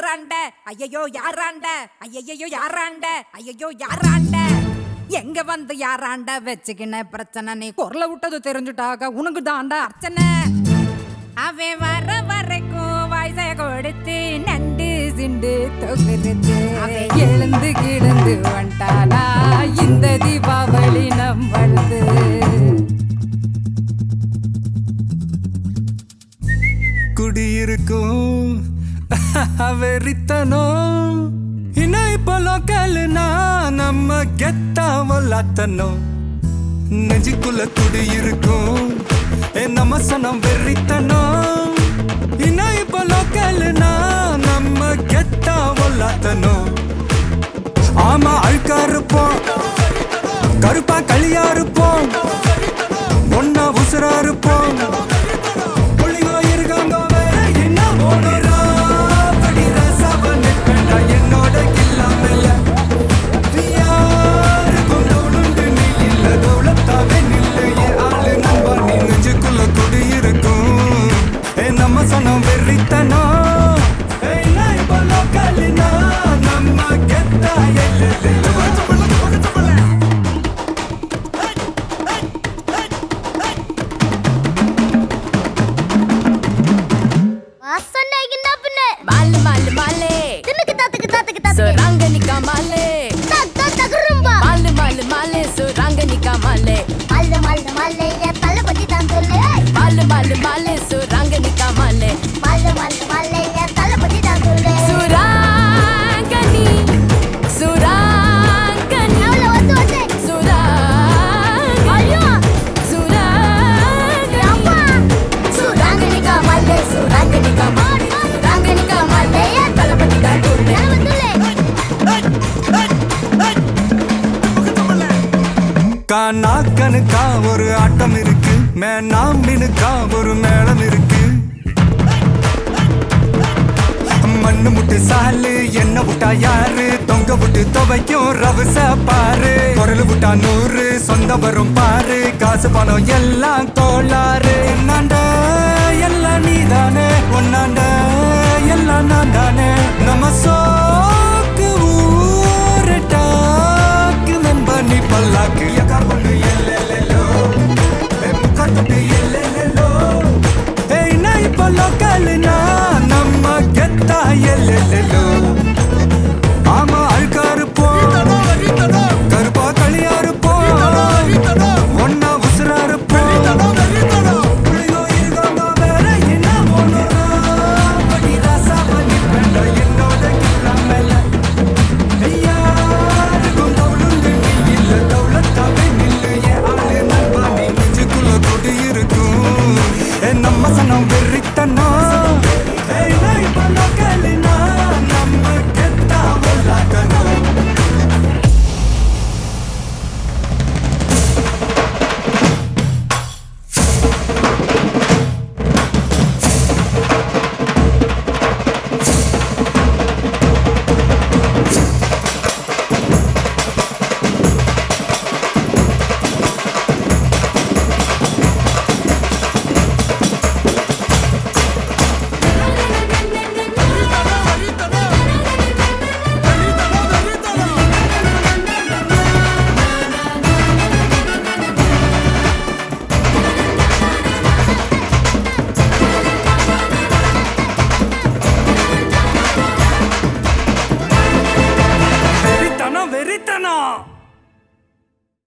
யாராண்ட ஐயையோ யாராண்ட ஐயையோ யாராண்ட ஐயையோ யாராண்ட எங்க வந்து யாராண்ட வச்சுக்கின பிரச்சனை நீ குரல விட்டது தெரிஞ்சுட்டாக உனக்கு தாண்டா அர்ச்சனை அவன் வர வரைக்கும் வயசை கொடுத்து நண்டு சிண்டு தொகுத்து அவன் எழுந்து கிடந்து வந்துட்டானா இந்த தீபாவளி நம்மளது குடியிருக்கும் வெறித்தனம் இன்னும் இப்போ லோக்கல்னா நம்ம கெத்தா வல்லாத்தனம் நெஞ்சுக்குள்ள குடியிருக்கும் ஏ நம்ம சனம் வெறித்தனம் இன்னும் இப்போ லோக்கல்னா நம்ம கெத்தா வல்லாத்தனம் ஆமா அழுக்கா இருப்போம் கருப்பா களியா இருப்போம் ஒன்னா உசுரா இருப்போம் புள்ளிங்கோ இருக்காங்க வேற என்ன ஓடுறா படி ரசாவ நிற்பேன்டா என்னோட கில்லாமல யாருக்கும் தோணுண்டு நீ இல்ல தௌலத்தாவே நில்லு என் ஆளு நண்பா நீ நெஞ்சுக்குள்ள குடி இருக்கும் ஏ நம்ம சனம் வெறித்தனம் ஏய் நான் இப்போ லோக்கல்னா நம்ம கெத்தா எல்லை வாசனைக்குன்னா பின்ன மாலு மாலு மாலே தின்னுக்கு தாத்துக்கு தாத்துக்கு தாத்துக்கு சுராங்கனிக்கா மாலே தக் தக் தகுரும்பா மாலு மாலு மாலே சுராங்கனிக்கா மாலே மல்ல மல்ல மல்ல என் தலை பத்தி தான் சொல்லு மாலு மாலு மாலே சுராங்கனிக்கா மாலே மல்ல மல்ல மல்ல என் தலை பத்தி தான் சொல்லு சுராங்கனி சுராங்கனி அவள வந்து வந்து சுராங்கனி ஐயோ சுராங்கனி அம்மா சுராங்கனிக்கா மாலே சுராங்கனிக்கா மாலே சுராங்கனிக்கா மாலே தளபதி தான் சொல்லு தலை வந்து கானா கணுக்கா ஒரு ஆட்டம் இருக்கு மேனா மினுக்கா ஒரு மேளம் இருக்கு மண்ணு முட்டு சாலு என்ன விட்டா யாரு தொங்க விட்டு துவைக்கும் ரவுச பாரு குரல் விட்டா நூறு சொந்த வரும் பாரு காசு பணம் எல்லாம் கோளாறு என்னாண்ட எல்லாம் நீதானே ஒன்னாண்ட எல்லாம் நான் தானே நம்ம சோக்கு ஊரு டாக்கு நண்பா நீ பல்லாக்கு எக்கா பொண்ணு எல்லெல்லோ முக்கட்டு எல்லெல்லோ ஏய் நான் இப்போ லோக்கல்னா நம்ம கெத்தா எல்லெல்லோ ஆமா அழுக்கா இருப்போம் கருப்பா களியா இருப்போம் ஒன்னா உசுரா இருப்போம் புள்ளியோ இருக்காங்க வேற என்ன ஒண்ணுனா படி ராசா பண்ணி வேண்டா என்னோட கில்லாமல யாருக்கும் தவுளுண்டு நீ இல்ல தவுளத்தாவே நில்லு என் ஆளு நண்பா நீ நெஞ்சுக்குள்ள கொடி இருக்கும் என் நம்ம சனம் வெறித்தனம் ஏய் நான் இப்ப லோக்கல்னா நம்ம கெத்தா வல்லாக்கணும் வெறித்தனம் வெறித்தனம்